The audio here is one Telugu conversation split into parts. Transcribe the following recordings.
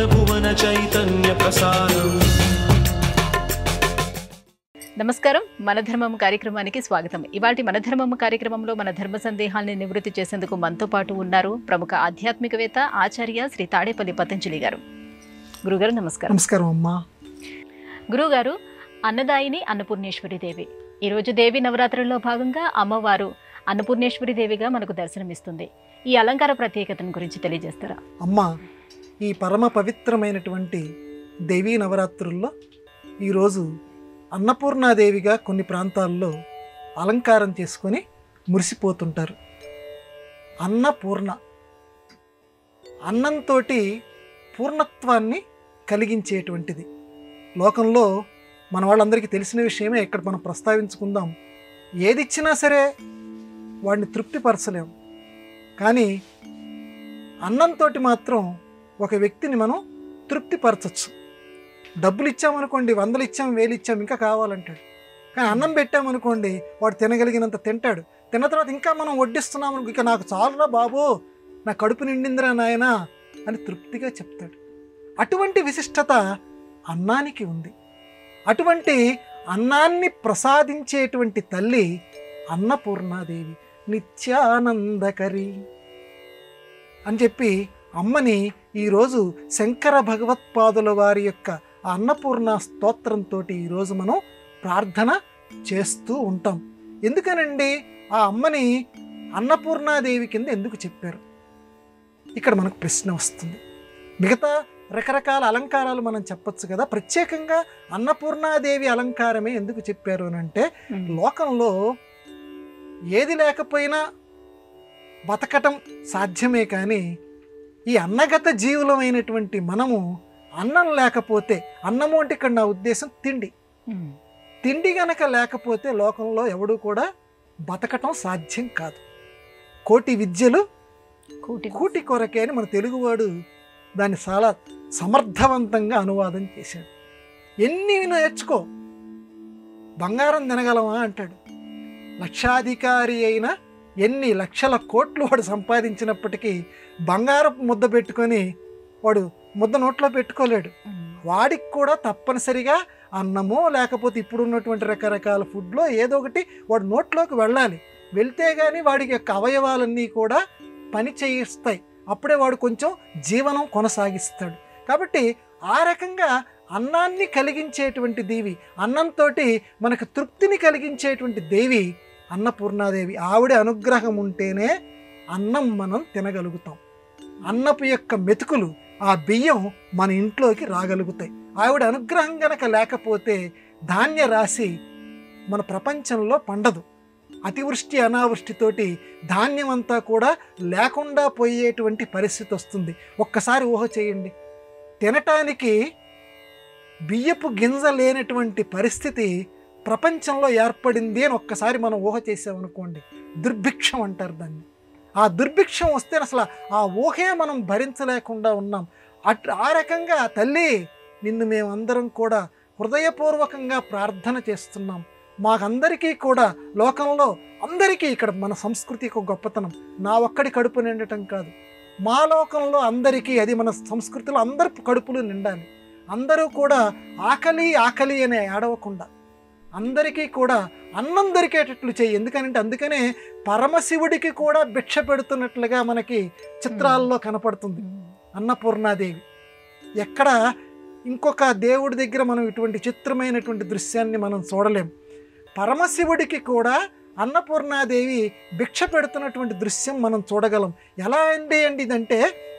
భువన చైతన్య ప్రసారం నమస్కారం మన ధర్మం కార్యక్రమానికి స్వాగతం ఇవాటి మన ధర్మం కార్యక్రమంలో మన ధర్మ సందేహాల్ని నివృత్తి చేసేందుకు మనతో పాటు ఉన్నారు ప్రముఖ ఆధ్యాత్మికవేత్త ఆచార్య శ్రీ తాడేపల్లి పతంజలి గారు గురుగారు నమస్కారం నమస్కారం అమ్మా గురుగారు అన్నదాయిని అన్నపూర్ణేశ్వరి దేవి ఈరోజు దేవి నవరాత్రుల్లో భాగంగా అమ్మవారు అన్నపూర్ణేశ్వరి దేవిగా మనకు దర్శనమిస్తుంది ఈ అలంకార ప్రత్యేకతను గురించి తెలియజేస్తారా అమ్మ ఈ పరమ పవిత్రమైనటువంటి దేవీ నవరాత్రుల్లో ఈరోజు అన్నపూర్ణాదేవిగా కొన్ని ప్రాంతాల్లో అలంకారం చేసుకొని మురిసిపోతుంటారు అన్నపూర్ణ అన్నంతో పూర్ణత్వాన్ని కలిగించేటువంటిది లోకంలో మన వాళ్ళందరికీ తెలిసిన విషయమే ఇక్కడ మనం ప్రస్తావించుకుందాం ఏది ఇచ్చినా సరే వాడిని తృప్తిపరచలేం కానీ అన్నంతో మాత్రం ఒక వ్యక్తిని మనం తృప్తిపరచచ్చు డబ్బులు ఇచ్చామనుకోండి వందలు ఇచ్చాం వేలు ఇచ్చాం ఇంకా కావాలంటాడు కానీ అన్నం పెట్టామనుకోండి వాడు తినగలిగినంత తింటాడు తిన్న తర్వాత ఇంకా మనం వడ్డిస్తున్నాం అనుకో, ఇక నాకు చాలురా బాబు నా కడుపు నిండిందిరా నాయనా అని తృప్తిగా చెప్తాడు అటువంటి విశిష్టత అన్నానికి ఉంది అటువంటి అన్నాన్ని ప్రసాదించేటువంటి తల్లి అన్నపూర్ణాదేవి నిత్యానందకరి అని చెప్పి అమ్మని ఈరోజు శంకర భగవత్పాదుల వారి యొక్క ఆ అన్నపూర్ణ స్తోత్రంతో ఈరోజు మనం ప్రార్థన చేస్తూ ఉంటాం ఎందుకనండి ఆ అమ్మని అన్నపూర్ణాదేవి కింద ఎందుకు చెప్పారు ఇక్కడ మనకు ప్రశ్న వస్తుంది మిగతా రకరకాల అలంకారాలు మనం చెప్పొచ్చు కదా ప్రత్యేకంగా అన్నపూర్ణాదేవి అలంకారమే ఎందుకు చెప్పారు అని అంటే లోకంలో ఏది లేకపోయినా బతకటం సాధ్యమే కానీ ఈ అన్నగత జీవులమైనటువంటి మనము అన్నం లేకపోతే అన్నము అంటే ఇక్కడ నా ఉద్దేశం తిండి ఉమ్. తిండి గనక లేకపోతే లోకంలో ఎవడు కూడా బతకటం సాధ్యం కాదు కోటి విద్యలు కూటి కూటి కొరకే అని మన తెలుగువాడు దాన్ని చాలా సమర్థవంతంగా అనువాదం చేశాడు ఎన్ని నేర్చుకో బంగారం తినగలమా అంటాడు లక్షాధికారి అయిన ఎన్ని లక్షల కోట్లు వాడు సంపాదించినప్పటికీ బంగారపు ముద్ద పెట్టుకొని వాడు ముద్ద నోట్లో పెట్టుకోలేడు ఉమ్. వాడికి కూడా తప్పనిసరిగా అన్నమో లేకపోతే ఇప్పుడు ఉన్నటువంటి రకరకాల ఫుడ్లో ఏదో ఒకటి వాడు నోట్లోకి వెళ్ళాలి వెళ్తే కానీ వాడికి యొక్క అవయవాలన్నీ కూడా పని చేయిస్తాయి అప్పుడే వాడు కొంచెం జీవనం కొనసాగిస్తాడు కాబట్టి ఆ రకంగా అన్నాన్ని కలిగించేటువంటి దేవి అన్నంతో మనకు తృప్తిని కలిగించేటువంటి దేవి అన్నపూర్ణాదేవి ఆవిడ అనుగ్రహం ఉంటేనే అన్నం మనం తినగలుగుతాం అన్నపు యొక్క మెతుకులు ఆ బియ్యం మన ఇంట్లోకి రాగలుగుతాయి ఆవిడ అనుగ్రహం గనక లేకపోతే ధాన్య రాశి మన ప్రపంచంలో పండదు అతివృష్టి అనావృష్టితోటి ధాన్యం అంతా కూడా లేకుండా పోయేటువంటి పరిస్థితి వస్తుంది ఒక్కసారి ఊహ చేయండి తినటానికి బియ్యపు గింజ లేనటువంటి పరిస్థితి ప్రపంచంలో ఏర్పడింది అని ఒక్కసారి మనం ఊహ చేసామనుకోండి దుర్భిక్షం అంటారు దాన్ని ఆ దుర్భిక్షం వస్తే అసలు ఆ ఊహే మనం భరించలేకుండా ఉన్నాం అట్ ఆ రకంగా తల్లి నిన్ను మేమందరం కూడా హృదయపూర్వకంగా ప్రార్థన చేస్తున్నాం మాకందరికీ కూడా లోకంలో అందరికీ ఇక్కడ మన సంస్కృతి ఒక గొప్పతనం నా ఒక్కడి కడుపు నిండటం కాదు మా లోకంలో అందరికీ అది మన సంస్కృతిలో అందరి కడుపులు నిండాలి అందరూ కూడా ఆకలి ఆకలి అనే ఏడవకుండా అందరికీ కూడా అన్నం దొరికేటట్లు చేయి ఎందుకనంటే అందుకనే పరమశివుడికి కూడా భిక్ష పెడుతున్నట్లుగా మనకి చిత్రాల్లో కనపడుతుంది ఉమ్. అన్నపూర్ణాదేవి ఎక్కడ ఇంకొక దేవుడి దగ్గర మనం ఇటువంటి చిత్రమైనటువంటి దృశ్యాన్ని మనం చూడలేం పరమశివుడికి కూడా అన్నపూర్ణాదేవి భిక్ష పెడుతున్నటువంటి దృశ్యం మనం చూడగలం ఎలా అండి అండి ఇదంటే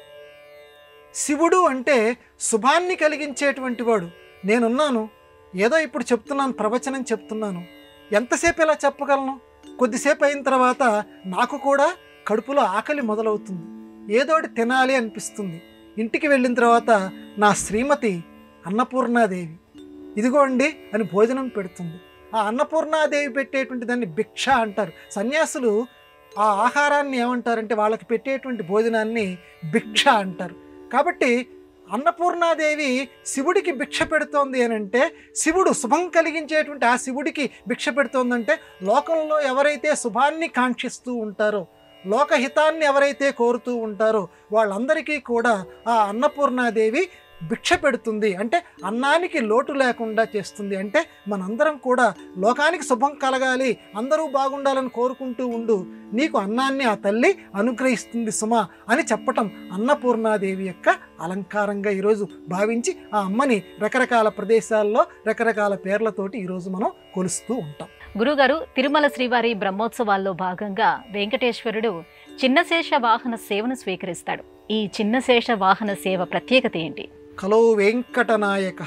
శివుడు అంటే శుభాన్ని కలిగించేటువంటి వాడు నేనున్నాను ఏదో ఇప్పుడు చెప్తున్నాను ప్రవచనం చెప్తున్నాను ఎంతసేపు ఇలా చెప్పగలను కొద్దిసేపు అయిన తర్వాత నాకు కూడా కడుపులో ఆకలి మొదలవుతుంది ఏదోటి తినాలి అనిపిస్తుంది ఇంటికి వెళ్ళిన తర్వాత నా శ్రీమతి అన్నపూర్ణాదేవి ఇదిగోండి అని భోజనం పెడుతుంది ఆ అన్నపూర్ణాదేవి పెట్టేటువంటి దాన్ని భిక్ష అంటారు సన్యాసులు ఆ ఆహారాన్ని ఏమంటారంటే వాళ్ళకి పెట్టేటువంటి భోజనాన్ని భిక్ష అంటారు కాబట్టి అన్నపూర్ణాదేవి శివుడికి భిక్ష పెడుతోంది అని అంటే శివుడు శుభం కలిగించేటువంటి ఆ శివుడికి భిక్ష పెడుతోందంటే లోకంలో ఎవరైతే శుభాన్ని కాంక్షిస్తూ ఉంటారో లోకహితాన్ని ఎవరైతే కోరుతూ ఉంటారో వాళ్ళందరికీ కూడా ఆ అన్నపూర్ణాదేవి భిక్ష పెడుతుంది అంటే అన్నానికి లోటు లేకుండా చేస్తుంది అంటే మనందరం కూడా లోకానికి శుభం కలగాలి అందరూ బాగుండాలని కోరుకుంటూ ఉండు నీకు అన్నాన్ని ఆ తల్లి అనుగ్రహిస్తుంది సుమా అని చెప్పటం అన్నపూర్ణాదేవి యొక్క అలంకారంగా ఈరోజు భావించి ఆ అమ్మని రకరకాల ప్రదేశాల్లో రకరకాల పేర్లతోటి ఈరోజు మనం కొలుస్తూ ఉంటాం గురుగారు తిరుమల శ్రీవారి బ్రహ్మోత్సవాల్లో భాగంగా వెంకటేశ్వరుడు చిన్నశేష వాహన సేవను స్వీకరిస్తాడు ఈ చిన్నశేష వాహన సేవ ప్రత్యేకత ఏంటి కలో వెంకటనాయక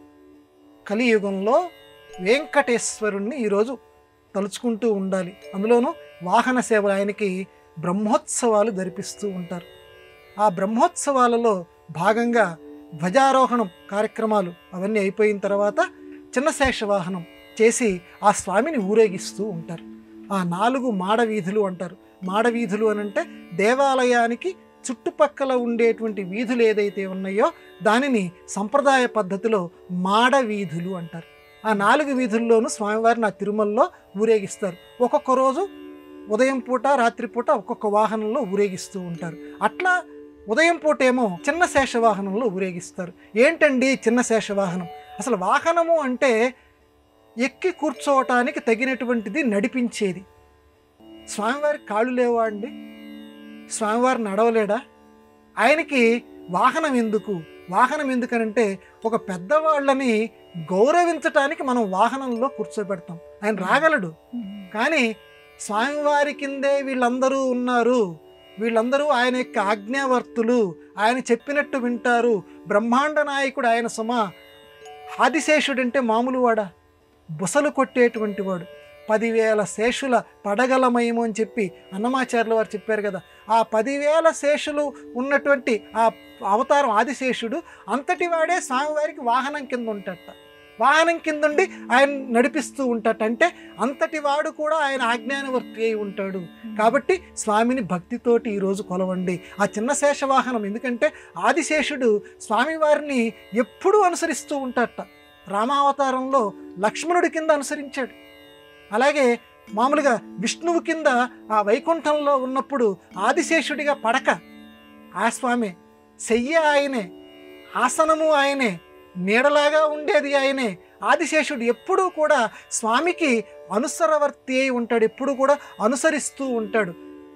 కలియుగంలో వెంకటేశ్వరుణ్ణి ఈరోజు తలుచుకుంటూ ఉండాలి అందులోనూ వాహన సేవలు ఆయనకి బ్రహ్మోత్సవాలు జరిపిస్తూ ఉంటారు ఆ బ్రహ్మోత్సవాలలో భాగంగా ధ్వజారోహణం కార్యక్రమాలు అవన్నీ అయిపోయిన తర్వాత చిన్నశేష వాహనం చేసి ఆ స్వామిని ఊరేగిస్తూ ఉంటారు ఆ నాలుగు మాడ వీధులు అంటారు మాడ వీధులు అని అంటే దేవాలయానికి చుట్టుపక్కల ఉండేటువంటి వీధులు ఏదైతే ఉన్నాయో దానిని సంప్రదాయ పద్ధతిలో మాడ వీధులు అంటారు ఆ నాలుగు వీధుల్లోనూ స్వామివారిని ఆ తిరుమలలో ఊరేగిస్తారు ఒక్కొక్క రోజు ఉదయం పూట రాత్రి పూట ఒక్కొక్క వాహనంలో ఊరేగిస్తూ ఉంటారు అట్లా ఉదయం పూట ఏమో చిన్న శేష వాహనంలో ఊరేగిస్తారు ఏంటండి చిన్న శేష వాహనం అసలు వాహనము అంటే ఎక్కి కూర్చోవటానికి తగినటువంటిది నడిపించేది స్వామివారి కాళ్ళు లేవా అండి స్వామివారు నడవలేడా ఆయనకి వాహనం ఎందుకు వాహనం ఎందుకనంటే ఒక పెద్దవాళ్ళని గౌరవించటానికి మనం వాహనంలో కూర్చోబెడతాం ఆయన రాగలడు కానీ స్వామివారి కిందే వీళ్ళందరూ ఉన్నారు వీళ్ళందరూ ఆయన యొక్క ఆజ్ఞావర్తులు ఆయన చెప్పినట్టు వింటారు బ్రహ్మాండ నాయకుడు ఆయన సుమ ఆదిశేషుడు అంటే మామూలు వాడా బుసలు కొట్టేటువంటి వాడు పదివేల శేషుల పడగలమయము అని చెప్పి అన్నమాచార్యుల వారు చెప్పారు కదా ఆ పదివేల శేషులు ఉన్నటువంటి ఆ అవతారం ఆదిశేషుడు అంతటి వాడే స్వామివారికి వాహనం కింద ఉంటట వాహనం కింద ఉండి ఆయన నడిపిస్తూ ఉంటాట అంటే అంతటి వాడు కూడా ఆయన ఆజ్ఞానవర్తి అయి ఉంటాడు కాబట్టి స్వామిని భక్తితోటి ఈరోజు కొలవండి ఆ చిన్న శేష వాహనం ఎందుకంటే ఆదిశేషుడు స్వామివారిని ఎప్పుడూ అనుసరిస్తూ ఉంటాట రామావతారంలో లక్ష్మణుడి కింద అనుసరించాడు అలాగే మామూలుగా విష్ణువు కింద ఆ వైకుంఠంలో ఉన్నప్పుడు ఆదిశేషుడిగా పడక ఆ స్వామి శయ్య ఆయనే ఆసనము ఆయనే నీడలాగా ఉండేది ఆయనే ఆదిశేషుడు ఎప్పుడూ కూడా స్వామికి అనుసరవర్తి అయి ఉంటాడు ఎప్పుడు కూడా అనుసరిస్తూ ఉంటాడు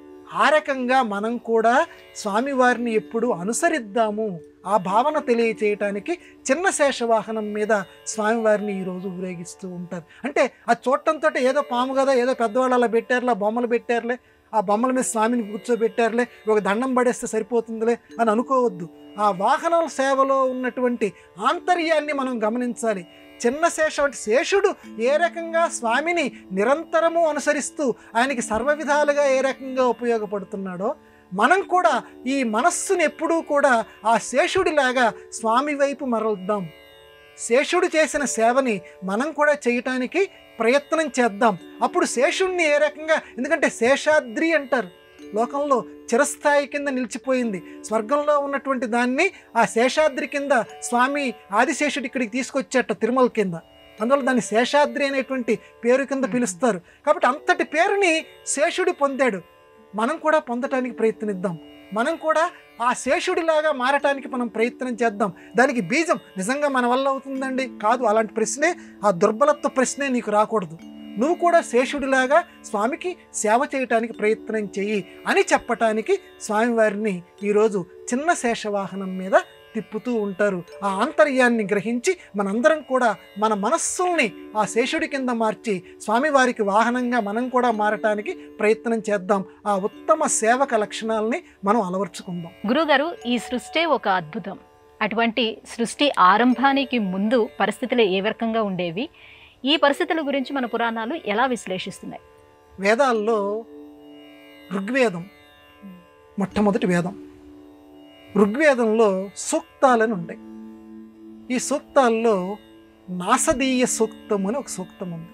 ఆ రకంగా మనం కూడా స్వామివారిని ఎప్పుడు అనుసరిద్దాము ఆ భావన తెలియచేయటానికి చిన్న శేషవాహనం మీద స్వామివారిని ఈరోజు ఊరేగిస్తూ ఉంటారు అంటే అది చూడటంతో ఏదో పాము కదా ఏదో పెద్దవాళ్ళు అలా పెట్టారులే బొమ్మలు పెట్టారులే ఆ బొమ్మల మీద స్వామిని కూర్చోబెట్టారులే ఒక దండం పడేస్తే సరిపోతుందిలే అని అనుకోవద్దు ఆ వాహనాల సేవలో ఉన్నటువంటి ఆంతర్యాన్ని మనం గమనించాలి చిన్న శేషం అంటే శేషుడు ఏ రకంగా స్వామిని నిరంతరము అనుసరిస్తూ ఆయనకి సర్వ విధాలుగా ఏ రకంగా ఉపయోగపడుతున్నాడో మనం కూడా ఈ మనస్సుని ఎప్పుడూ కూడా ఆ శేషుడిలాగా స్వామి వైపు మరలుద్దాం శేషుడు చేసిన సేవని మనం కూడా చేయటానికి ప్రయత్నం చేద్దాం అప్పుడు శేషుణ్ణి ఏ రకంగా ఎందుకంటే శేషాద్రి అంటారు లోకంలో చిరస్థాయి కింద నిలిచిపోయింది స్వర్గంలో ఉన్నటువంటి దాన్ని ఆ శేషాద్రి కింద స్వామి ఆదిశేషుడు ఇక్కడికి తీసుకొచ్చేట తిరుమల కింద అందువల్ల దాన్ని శేషాద్రి అనేటువంటి పేరు కింద పిలుస్తారు కాబట్టి అంతటి పేరుని శేషుడు పొందాడు మనం కూడా పొందటానికి ప్రయత్నిద్దాం మనం కూడా ఆ శేషుడిలాగా మారటానికి మనం ప్రయత్నం చేద్దాం దానికి బీజం నిజంగా మన వల్ల అవుతుందండి కాదు అలాంటి ప్రశ్నే ఆ దుర్బలత్వ ప్రశ్నే నీకు రాకూడదు నువ్వు కూడా శేషుడిలాగా స్వామికి సేవ చేయటానికి ప్రయత్నం చెయ్యి అని చెప్పటానికి స్వామివారిని ఈరోజు చిన్న శేషవాహనం మీద తిప్పుతూ ఉంటారు ఆ ఆంతర్యాన్ని గ్రహించి మనందరం కూడా మన మనస్సుల్ని ఆ శేషుడి కింద మార్చి స్వామివారికి వాహనంగా మనం కూడా మారటానికి ప్రయత్నం చేద్దాం ఆ ఉత్తమ సేవక లక్షణాలని మనం అలవర్చుకుందాం గురుగారు ఈ సృష్టి ఒక అద్భుతం అటువంటి సృష్టి ఆరంభానికి ముందు పరిస్థితులు ఏ రకంగా ఉండేవి ఈ పరిస్థితుల గురించి మన పురాణాలు ఎలా విశ్లేషిస్తున్నాయి వేదాల్లో ఋగ్వేదం మొట్టమొదటి వేదం ఋగ్వేదంలో సూక్తాలని ఉంటాయి ఈ సూక్తాల్లో నాసదీయ సూక్తం అని ఒక సూక్తం ఉంది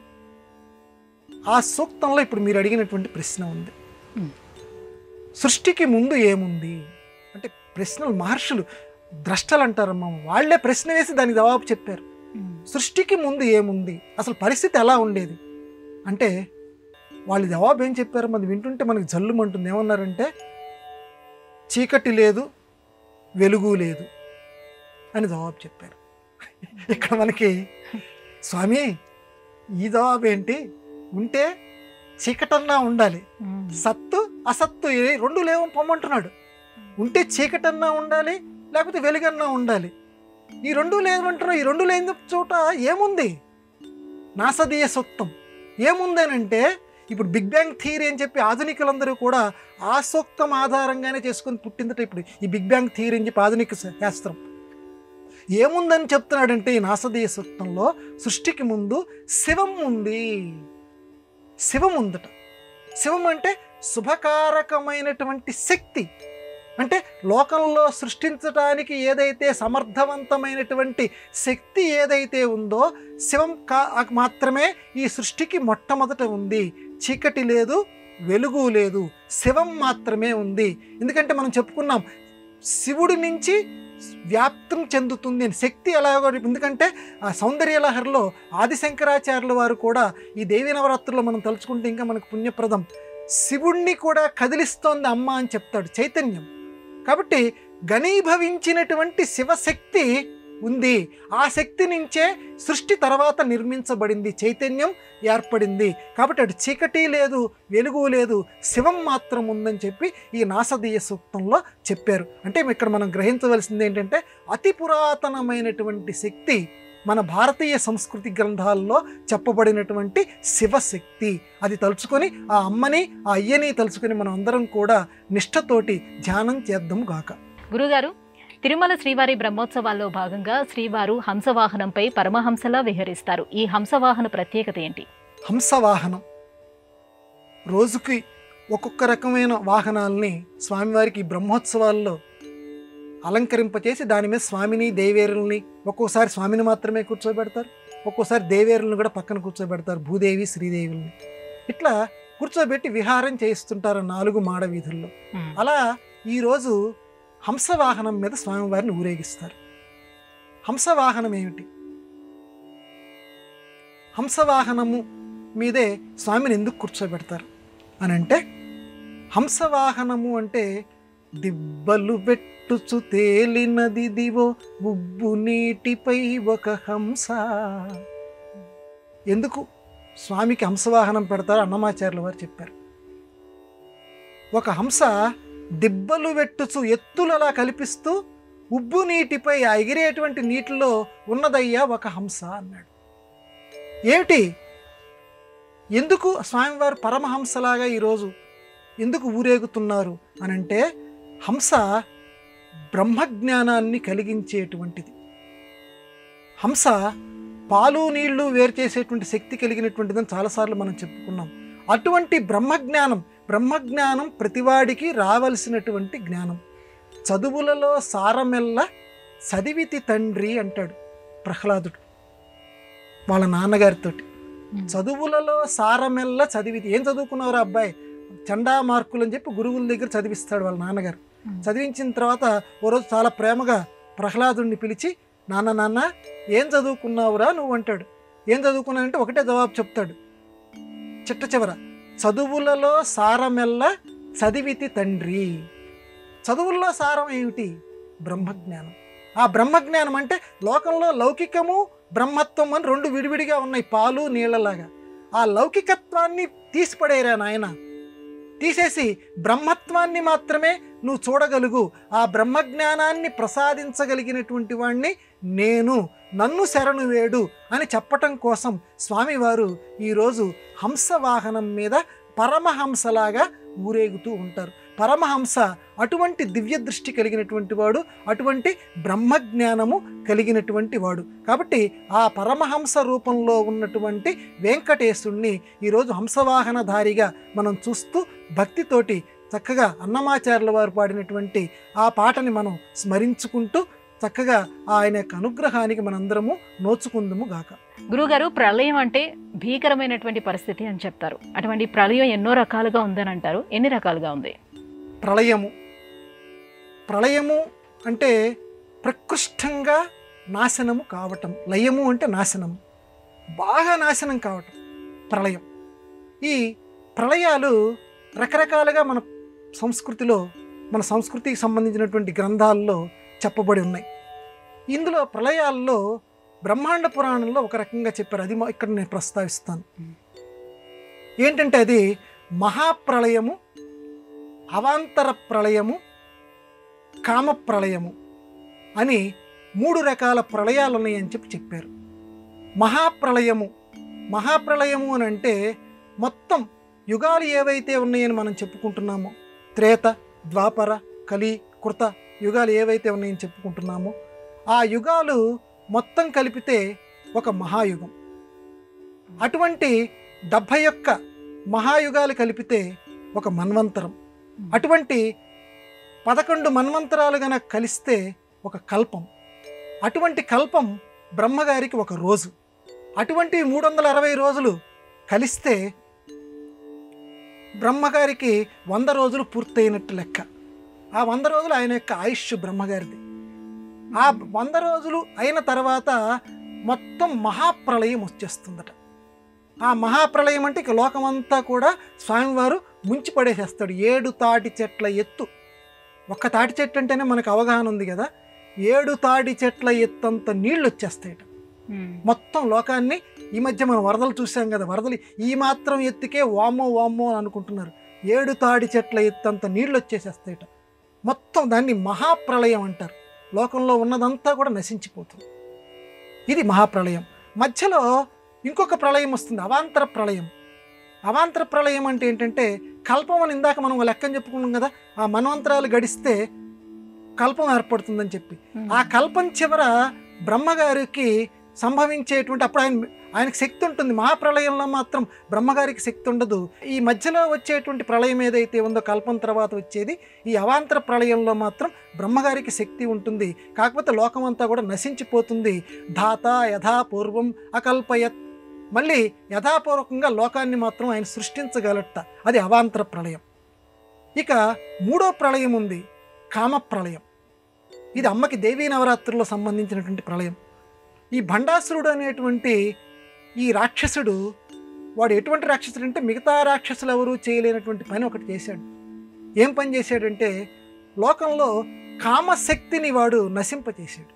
ఆ సూక్తంలో ఇప్పుడు మీరు అడిగినటువంటి ప్రశ్న ఉంది Hmm. సృష్టికి ముందు ఏముంది అంటే ప్రశ్నలు మహర్షులు ద్రష్టలు అంటారమ్మా వాళ్ళే ప్రశ్న వేసి దానికి జవాబు చెప్పారు సృష్టికి ముందు ఏముంది అసలు పరిస్థితి ఎలా ఉండేది అంటే వాళ్ళు జవాబు ఏం చెప్పారు మనం వింటుంటే మనకి జల్లుమంటుంది ఏమన్నారంటే చీకటి లేదు వెలుగు లేదు అని జవాబు చెప్పారు ఇక్కడ మనకి స్వామి ఈ జవాబు ఏంటి ఉంటే చీకటన్నా ఉండాలి సత్తు అసత్తు ఈ రెండు లేవు పొమ్మంటున్నాడు ఉంటే చీకటన్నా ఉండాలి లేకపోతే వెలుగన్నా ఉండాలి ఈ రెండు లేదంటున్నా ఈ రెండు లేని చోట ఏముంది నాసదీయ సూక్తం ఏముందనంటే ఇప్పుడు బిగ్ బ్యాంగ్ థియరీ అని చెప్పి ఆధునికులందరూ కూడా ఆ సూక్తం ఆధారంగానే చేసుకొని పుట్టిందట ఇప్పుడు ఈ బిగ్ బ్యాంగ్ థియరీ అని చెప్పి ఆధునిక శాస్త్రం ఏముందని చెప్తున్నాడంటే ఈ నాసదీయ సూక్తంలో సృష్టికి ముందు శివం ఉంది శివం ఉందట శివం అంటే శుభకారకమైనటువంటి శక్తి అంటే లోకంలో సృష్టించడానికి ఏదైతే సమర్థవంతమైనటువంటి శక్తి ఏదైతే ఉందో శివం కా మాత్రమే ఈ సృష్టికి మొట్టమొదట ఉంది చీకటి లేదు వెలుగు లేదు శివం మాత్రమే ఉంది ఎందుకంటే మనం చెప్పుకున్నాం శివుడి నుంచి వ్యాప్తం చెందుతుంది అని శక్తి ఎలాగో ఎందుకంటే ఆ సౌందర్యలహరిలో ఆదిశంకరాచార్యుల వారు కూడా ఈ దేవీ నవరాత్రుల్లో మనం తలుచుకుంటే ఇంకా మనకు పుణ్యప్రదం శివుణ్ణి కూడా కదిలిస్తోంది అమ్మ అని చెప్తాడు చైతన్యం కాబట్టి ఘనీభవించినటువంటి శివశక్తి ఉంది ఆ శక్తి నుంచే సృష్టి తర్వాత నిర్మించబడింది చైతన్యం ఏర్పడింది కాబట్టి అటు చీకటి లేదు వెలుగు లేదు శివం మాత్రం ఉందని చెప్పి ఈ నాసదీయ సూక్తంలో చెప్పారు అంటే ఇక్కడ మనం గ్రహించవలసింది ఏంటంటే అతి పురాతనమైనటువంటి శక్తి మన భారతీయ సంస్కృతి గ్రంథాల్లో చెప్పబడినటువంటి శివశక్తి అది తలుచుకొని ఆ అమ్మని ఆ అయ్యని తలుచుకొని మనం అందరం కూడా నిష్ఠతోటి ధ్యానం చేద్దాం గాక గురుగారు తిరుమల శ్రీవారి బ్రహ్మోత్సవాల్లో భాగంగా శ్రీవారు హంసవాహనంపై పరమహంసలా విహరిస్తారు ఈ హంసవాహన ప్రత్యేకత ఏంటి హంసవాహనం రోజుకి ఒక్కొక్క రకమైన వాహనాల్ని స్వామివారికి ఈ బ్రహ్మోత్సవాల్లో అలంకరింపచేసి దాని మీద స్వామిని దేవేరుల్ని ఒక్కోసారి స్వామిని మాత్రమే కూర్చోబెడతారు ఒక్కోసారి దేవేరులను కూడా పక్కన కూర్చోబెడతారు భూదేవి శ్రీదేవుల్ని ఇట్లా కూర్చోబెట్టి విహారం చేయిస్తుంటారు నాలుగు మాడ వీధుల్లో అలా ఈరోజు హంసవాహనం మీద స్వామివారిని ఊరేగిస్తారు హంసవాహనం ఏమిటి హంసవాహనము మీదే స్వామిని ఎందుకు కూర్చోబెడతారు అని అంటే హంసవాహనము అంటే దిబ్బలు పెట్టుచు తేలినది దివో ఉబ్బు నీటిపై ఒక హంస ఎందుకు స్వామికి హంసవాహనం పెడతారు అన్నమాచార్యుల వారు చెప్పారు ఒక హంస దిబ్బలు వెట్టుచు ఎత్తులలా కల్పిస్తూ ఉబ్బు నీటిపై ఆ ఎగిరేటువంటి నీటిలో ఉన్నదయ్యా ఒక హంస అన్నాడు ఏమిటి ఎందుకు స్వామివారు పరమహంసలాగా ఈరోజు ఎందుకు ఊరేగుతున్నారు అని అంటే హంస బ్రహ్మజ్ఞానాన్ని కలిగించేటువంటిది హంస పాలు నీళ్లు వేరు చేసేటువంటి శక్తి కలిగినటువంటిదని చాలాసార్లు మనం చెప్పుకున్నాం అటువంటి బ్రహ్మజ్ఞానం బ్రహ్మజ్ఞానం ప్రతివాడికి రావలసినటువంటి జ్ఞానం చదువులలో సారమెల్ల చదివితి తండ్రి అంటాడు ప్రహ్లాదుడు వాళ్ళ నాన్నగారితోటి చదువులలో సారమెల్ల చదివితి ఏం చదువుకున్నావురా అబ్బాయి చండా మార్కులు అని చెప్పి గురువుల దగ్గర చదివిస్తాడు వాళ్ళ నాన్నగారు చదివించిన తర్వాత ఓ రోజు చాలా ప్రేమగా ప్రహ్లాదుడిని పిలిచి నాన్న నాన్న ఏం చదువుకున్నావురా నువ్వు అంటాడు ఏం చదువుకున్నానంటే ఒకటే జవాబు చెప్తాడు చిట్ట చివర చదువులలో సారమెల్ల చదివితి తండ్రి చదువుల్లో సారం ఏమిటి బ్రహ్మజ్ఞానం ఆ బ్రహ్మజ్ఞానం అంటే లోకంలో లౌకికము బ్రహ్మత్వం అని రెండు విడివిడిగా ఉన్నాయి పాలు నీళ్ళలాగా ఆ లౌకికత్వాన్ని తీసిపడేరా నాయన తీసేసి బ్రహ్మత్వాన్ని మాత్రమే నువ్వు చూడగలుగు ఆ బ్రహ్మజ్ఞానాన్ని ప్రసాదించగలిగినటువంటి వాణ్ణి నేను నన్ను శరణు వేడు అని చెప్పటం కోసం స్వామివారు ఈరోజు హంసవాహనం మీద పరమహంసలాగా ఊరేగుతూ ఉంటారు పరమహంస అటువంటి దివ్య దృష్టి కలిగినటువంటి వాడు అటువంటి బ్రహ్మజ్ఞానము కలిగినటువంటి వాడు కాబట్టి ఆ పరమహంస రూపంలో ఉన్నటువంటి వెంకటేశుణ్ణి ఈరోజు హంసవాహనధారిగా మనం చూస్తూ భక్తితోటి చక్కగా అన్నమాచార్యుల వారు పాడినటువంటి ఆ పాటని మనం స్మరించుకుంటూ చక్కగా ఆయన యొక్క అనుగ్రహానికి మనందరము నోచుకుందుము గాక గురుగారు ప్రళయం అంటే భీకరమైనటువంటి పరిస్థితి అని చెప్తారు అటువంటి ప్రళయం ఎన్నో రకాలుగా ఉందని అంటారు ఎన్ని రకాలుగా ఉంది ప్రళయము ప్రళయము అంటే ప్రకృష్టంగా నాశనము కావటం లయము అంటే నాశనము బాగా నాశనం కావటం ప్రళయం ఈ ప్రళయాలు రకరకాలుగా మన సంస్కృతిలో మన సంస్కృతికి సంబంధించినటువంటి గ్రంథాల్లో చెప్పబడి ఉన్నాయి ఇందులో ప్రళయాల్లో బ్రహ్మాండ పురాణంలో ఒక రకంగా చెప్పారు అది మా- ఇక్కడ నేను ప్రస్తావిస్తాను ఏంటంటే అది మహాప్రళయము అవాంతర ప్రళయము కామ ప్రళయము అని మూడు రకాల ప్రళయాలు ఉన్నాయని చెప్పి చెప్పారు మహాప్రళయము మహాప్రళయము అని అంటే మొత్తం యుగాలు ఏవైతే ఉన్నాయని మనం చెప్పుకుంటున్నామో త్రేత ద్వాపర కలి కృత యుగాలు ఏవైతే ఉన్నాయని చెప్పుకుంటున్నామో ఆ యుగాలు మొత్తం కలిపితే ఒక మహాయుగం అటువంటి డెబ్భై ఒక్క మహాయుగాలు కలిపితే ఒక మన్వంతరం అటువంటి పదకొండు మన్వంతరాలు గనక కలిస్తే ఒక కల్పం అటువంటి కల్పం బ్రహ్మగారికి ఒక రోజు అటువంటి మూడు వందల అరవై రోజులు కలిస్తే బ్రహ్మగారికి వంద రోజులు పూర్తయినట్టు లెక్క ఆ వంద రోజులు ఆయన యొక్క ఆయుష్ బ్రహ్మగారిది ఆ వంద రోజులు అయిన తర్వాత మొత్తం మహాప్రళయం వచ్చేస్తుందట ఆ మహాప్రళయం అంటే ఇక లోకమంతా కూడా స్వామివారు ముంచి పడేసేస్తాడు ఏడు తాటి చెట్ల ఎత్తు ఒక్క తాటి చెట్టు అంటేనే మనకు అవగాహన ఉంది కదా ఏడు తాటి చెట్ల ఎత్తంత నీళ్ళు వచ్చేస్తాయట ఉమ్. మొత్తం లోకాన్ని ఈ మధ్య మనం వరదలు చూసాం కదా వరదలు ఈ మాత్రం ఎత్తుకే వామో వామో అని అనుకుంటున్నారు ఏడు తాడి చెట్ల ఎత్తంత నీళ్ళు వచ్చేసేస్తాయట మొత్తం దాన్ని మహాప్రళయం అంటారు లోకంలో ఉన్నదంతా కూడా నశించిపోతుంది ఇది మహాప్రళయం మధ్యలో ఇంకొక ప్రళయం వస్తుంది అవాంతర ప్రళయం అవాంతర ప్రళయం అంటే ఏంటంటే కల్పం అని ఇందాక మనం ఒక లెక్కని చెప్పుకున్నాం కదా ఆ మన్వంతరాలు గడిస్తే కల్పం ఏర్పడుతుందని చెప్పి ఉమ్. ఆ కల్పం చివర బ్రహ్మగారికి సంభవించేటువంటి అప్పుడు ఆయన ఆయనకి శక్తి ఉంటుంది మహాప్రళయంలో మాత్రం బ్రహ్మగారికి శక్తి ఉండదు ఈ మధ్యలో వచ్చేటువంటి ప్రళయం ఏదైతే ఉందో కల్పం తర్వాత వచ్చేది ఈ అవాంతర ప్రళయంలో మాత్రం బ్రహ్మగారికి శక్తి ఉంటుంది కాకపోతే లోకమంతా కూడా నశించిపోతుంది ధాత యథాపూర్వం అకల్పయత్ మళ్ళీ యథాపూర్వకంగా లోకాన్ని మాత్రం ఆయన సృష్టించగలట అది అవాంతర ప్రళయం ఇక మూడో ప్రళయం ఉంది కామ ప్రళయం ఇది అమ్మకి దేవీ నవరాత్రుల్లో సంబంధించినటువంటి ప్రళయం ఈ భండాసురుడు అనేటువంటి ఈ రాక్షసుడు వాడు ఎటువంటి రాక్షసుడు అంటే మిగతా రాక్షసులు ఎవరూ చేయలేనటువంటి పని ఒకటి చేశాడు ఏం పని చేశాడంటే లోకంలో కామశక్తిని వాడు నశింపచేశాడు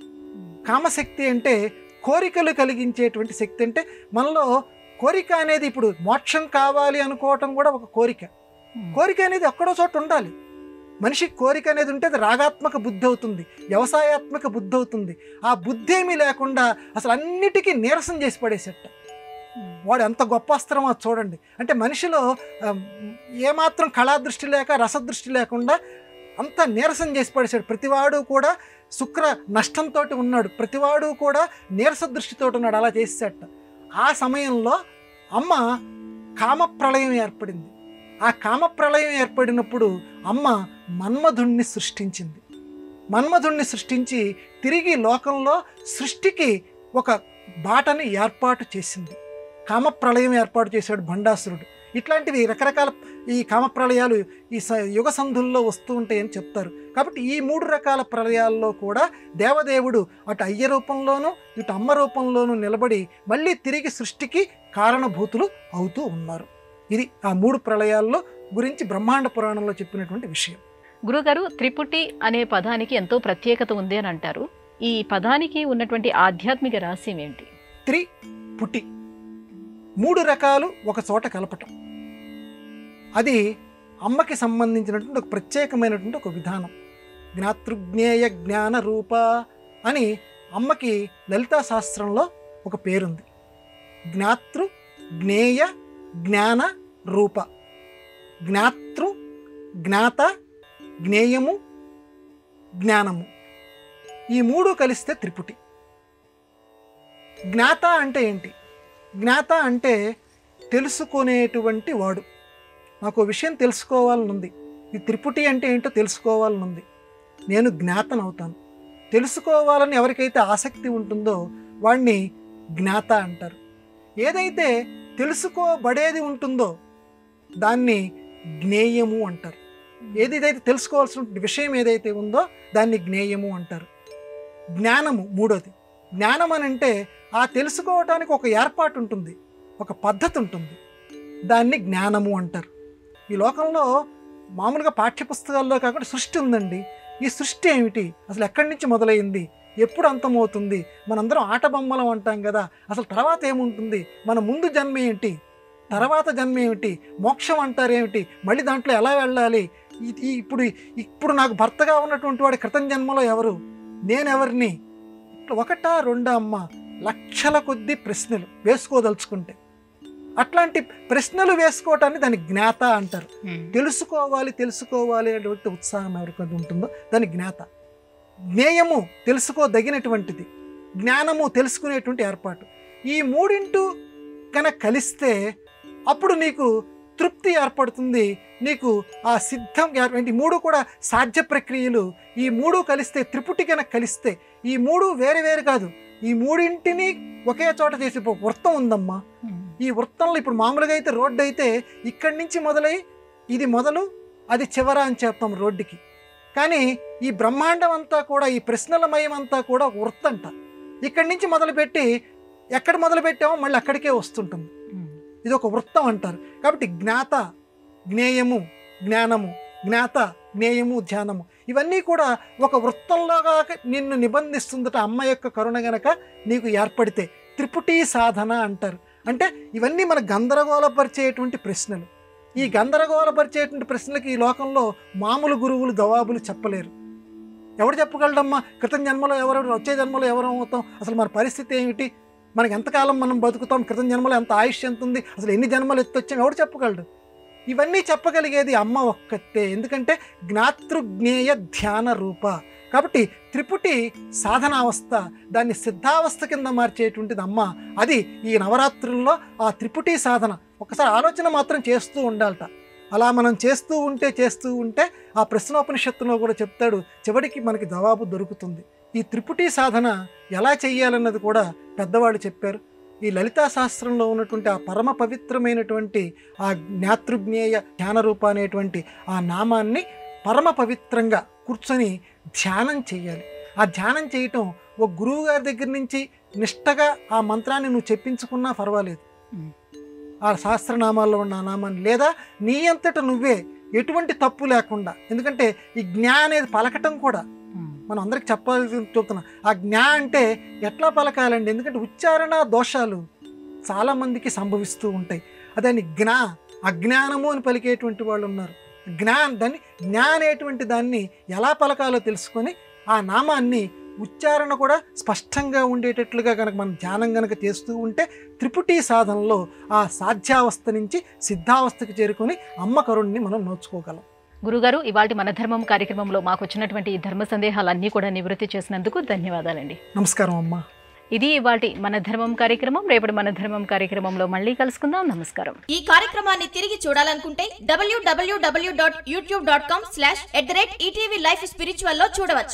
కామశక్తి అంటే కోరికలు కలిగించేటువంటి శక్తి అంటే మనలో కోరిక అనేది ఇప్పుడు మోక్షం కావాలి అనుకోవటం కూడా ఒక కోరిక ఉమ్. కోరిక అనేది ఎక్కడో చోట ఉండాలి మనిషికి కోరిక అనేది ఉంటే అది రాగాత్మక బుద్ధి అవుతుంది వ్యవసాయాత్మక బుద్ధి అవుతుంది ఆ బుద్ధి ఏమీ లేకుండా అసలు అన్నిటికీ నీరసం చేసి పడేసేట ఉమ్. వాడు ఎంత గొప్ప అస్త్రమో అది చూడండి అంటే మనిషిలో ఆ, ఏమాత్రం కళాదృష్టి లేక రసదృష్టి లేకుండా అంత నీరసం చేసి పడేశాడు ప్రతివాడు కూడా శుక్ర నష్టంతో ఉన్నాడు ప్రతివాడు కూడా నీరస దృష్టితో ఉన్నాడు అలా చేసేట ఆ సమయంలో అమ్మ కామప్రళయం ఏర్పడింది ఆ కామప్రళయం ఏర్పడినప్పుడు అమ్మ మన్మధుణ్ణి సృష్టించింది మన్మధుణ్ణి సృష్టించి తిరిగి లోకంలో సృష్టికి ఒక బాటని ఏర్పాటు చేసింది కామప్రళయం ఏర్పాటు చేశాడు భండాసురుడు ఇట్లాంటివి రకరకాల ఈ కామప్రళయాలు ఈ స యుగ సంధుల్లో వస్తూ ఉంటాయని చెప్తారు కాబట్టి ఈ మూడు రకాల ప్రళయాల్లో కూడా దేవదేవుడు అటు అయ్య రూపంలోనూ ఇటు అమ్మ రూపంలోనూ నిలబడి మళ్ళీ తిరిగి సృష్టికి కారణభూతులు అవుతూ ఉన్నారు ఇది ఆ మూడు ప్రళయాల్లో గురించి బ్రహ్మాండ పురాణంలో చెప్పినటువంటి విషయం గురుగారు త్రిపుటి అనే పదానికి ఎంతో ప్రత్యేకత ఉంది అని అంటారు ఈ పదానికి ఉన్నటువంటి ఆధ్యాత్మిక రహస్యం ఏంటి త్రి పుటి మూడు రకాలు ఒక చోట కలపటం అది అమ్మకి సంబంధించినటువంటి ఒక ప్రత్యేకమైనటువంటి ఒక విధానం జ్ఞాతృజ్ఞేయ జ్ఞాన రూప అని అమ్మకి లలితా శాస్త్రంలో ఒక పేరుంది జ్ఞాతృ జ్ఞేయ జ్ఞాన రూప జ్ఞాతృ జ్ఞాత జ్ఞేయము జ్ఞానము ఈ మూడు కలిస్తే త్రిపుటి జ్ఞాత అంటే ఏంటి జ్ఞాత అంటే తెలుసుకునేటువంటి వాడు నాకు ఓ విషయం తెలుసుకోవాలని ఉంది ఈ త్రిపుటి అంటే ఏంటో తెలుసుకోవాలని ఉంది నేను జ్ఞాతను అవుతాను తెలుసుకోవాలని ఎవరికైతే ఆసక్తి ఉంటుందో వాడిని జ్ఞాత అంటారు ఏదైతే తెలుసుకోబడేది ఉంటుందో దాన్ని జ్ఞేయము అంటారు ఏదైతే తెలుసుకోవాల్సిన విషయం ఏదైతే ఉందో దాన్ని జ్ఞేయము అంటారు జ్ఞానము మూడోది జ్ఞానం అని అంటే ఆ తెలుసుకోవటానికి ఒక ఏర్పాటు ఉంటుంది ఒక పద్ధతి ఉంటుంది దాన్ని జ్ఞానము అంటారు ఈ లోకంలో మామూలుగా పాఠ్యపుస్తకాల్లో కాకుండా సృష్టి ఉందండి ఈ సృష్టి ఏమిటి అసలు ఎక్కడి నుంచి మొదలైంది ఎప్పుడు అంతమవుతుంది మనందరం ఆట బొమ్మలం అంటాం కదా అసలు తర్వాత ఏముంటుంది మన ముందు జన్మ ఏంటి తర్వాత జన్మ ఏమిటి మోక్షం అంటారేమిటి మళ్ళీ దాంట్లో ఎలా వెళ్ళాలి ఈ- ఈ ఇప్పుడు ఇప్పుడు నాకు భర్తగా ఉన్నటువంటి వాడి క్రితం జన్మలో ఎవరు నేనెవరిని ఇట్లా ఒకటా రెండా అమ్మ లక్షల కొద్ది ప్రశ్నలు వేసుకోదలుచుకుంటే అట్లాంటి ప్రశ్నలు వేసుకోవటాన్ని దాన్ని జ్ఞాత అంటారు తెలుసుకోవాలి తెలుసుకోవాలి అనేటువంటి ఉత్సాహం ఎవరికైతే ఉంటుందో దాని జ్ఞాత జ్ఞేయము తెలుసుకోదగినటువంటిది జ్ఞానము తెలుసుకునేటువంటి ఏర్పాటు ఈ మూడింటు కనుక కలిస్తే అప్పుడు నీకు తృప్తి ఏర్పడుతుంది నీకు ఆ సిద్ధం ఏర్పడి- ఈ మూడు కూడా సాధ్య ప్రక్రియలు ఈ మూడు కలిస్తే త్రిపుటి కనుక కలిస్తే ఈ మూడు వేరు వేరు కాదు ఈ మూడింటిని ఒకే చోట చేసి ఒక వృత్తం ఉందమ్మా ఈ వృత్తంలో ఇప్పుడు మామూలుగా అయితే రోడ్డు అయితే ఇక్కడి నుంచి మొదలై ఇది మొదలు అది చివర అని చెప్తాం రోడ్డుకి కానీ ఈ బ్రహ్మాండం అంతా కూడా ఈ ప్రశ్నలమయం అంతా కూడా ఒక వృత్తంట ఇక్కడి నుంచి మొదలుపెట్టి ఎక్కడ మొదలు పెట్టామో మళ్ళీ అక్కడికే వస్తుంటుంది ఇది ఒక వృత్తం అంటారు కాబట్టి జ్ఞాత జ్ఞేయము జ్ఞానము జ్ఞాత జ్ఞేయము ధ్యానము ఇవన్నీ కూడా ఒక వృత్తంలోగా నిన్ను నిబంధిస్తుందట అమ్మ యొక్క కరుణ గనక నీకు ఏర్పడితే త్రిపుటి సాధన అంటారు అంటే ఇవన్నీ మన గందరగోళపరిచేటువంటి ప్రశ్నలు ఈ గందరగోళపరిచేటువంటి ప్రశ్నలకి ఈ లోకంలో మామూలు గురువులు జవాబులు చెప్పలేరు ఎవడు చెప్పగలడమ్మా క్రితం జన్మలో ఎవరు వచ్చే జన్మలో ఎవరు అవుతాం అసలు మన పరిస్థితి ఏమిటి మనకి ఎంతకాలం మనం బతుకుతాం క్రితం జన్మలో ఎంత ఆయుష్ ఎంత ఉంది అసలు ఎన్ని జన్మలు ఎత్తొచ్చాం ఎవడు చెప్పగలడు ఇవన్నీ చెప్పగలిగేది అమ్మ ఒక్కతే ఎందుకంటే జ్ఞాతృజ్ఞేయ ధ్యాన రూప కాబట్టి త్రిపుటి సాధనావస్థ దాన్ని సిద్ధావస్థ కింద మార్చేటువంటిది అమ్మ అది ఈ నవరాత్రుల్లో ఆ త్రిపుటి సాధన ఒకసారి ఆలోచన మాత్రం చేస్తూ ఉండాలట అలా మనం చేస్తూ ఉంటే చేస్తూ ఉంటే ఆ ప్రశ్నోపనిషత్తులో కూడా చెప్తాడు చివరికి మనకి జవాబు దొరుకుతుంది ఈ త్రిపుటి సాధన ఎలా చెయ్యాలన్నది కూడా పెద్దవాళ్ళు చెప్పారు ఈ లలితా శాస్త్రంలో ఉన్నటువంటి ఆ పరమ పవిత్రమైనటువంటి ఆ జ్ఞాతృజ్ఞేయ ధ్యాన రూప అనేటువంటి ఆ నామాన్ని పరమ పవిత్రంగా కూర్చొని ధ్యానం చేయాలి ఆ ధ్యానం చేయటం ఒక గురువు గారి దగ్గర నుంచి నిష్టగా ఆ మంత్రాన్ని నువ్వు చెప్పించుకున్నా పర్వాలేదు మ్మ్. ఆ శాస్త్రనామాల్లో ఉన్న ఆ నామాన్ని లేదా నీ అంతట నువ్వే ఎటువంటి తప్పు లేకుండా ఎందుకంటే ఈ జ్ఞా అనేది పలకటం కూడా మనం అందరికి చెప్పాలి చెప్తున్నా ఆ జ్ఞా అంటే ఎట్లా పలకాలండి ఎందుకంటే ఉచ్చారణ దోషాలు చాలామందికి సంభవిస్తూ ఉంటాయి అదాన్ని జ్ఞా అజ్ఞానము అని పలికేటువంటి వాళ్ళు ఉన్నారు జ్ఞాన్ దాన్ని జ్ఞా అనేటువంటి దాన్ని ఎలా పలకాలో తెలుసుకొని ఆ నామాన్ని ఉచ్చారణ కూడా స్పష్టంగా ఉండేటట్లుగా కనుక మనం ధ్యానం కనుక చేస్తూ ఉంటే త్రిపుటి సాధనలో ఆ సాధ్యావస్థ నుంచి సిద్ధావస్థకి చేరుకొని అమ్మ కరుణ్ణి మనం నోచుకోగలం గురుగారు ఇవాటి మన ధర్మం కార్యక్రమంలో మాకు వచ్చినటువంటి ఈ ధర్మ సందేహాలన్నీ కూడా నివృత్తి చేసినందుకు ధన్యవాదాలండి నమస్కారం అమ్మా ఇది ఇవాటి మన ధర్మం కార్యక్రమం రేపటి మన ధర్మం కార్యక్రమంలో మళ్ళీ కలుసుకుందాం నమస్కారం ఈ కార్యక్రమాన్ని తిరిగి చూడాలనుకుంటే WWW dot YouTube dot com slash at the rate ETV life spiritual లో చూడవచ్చు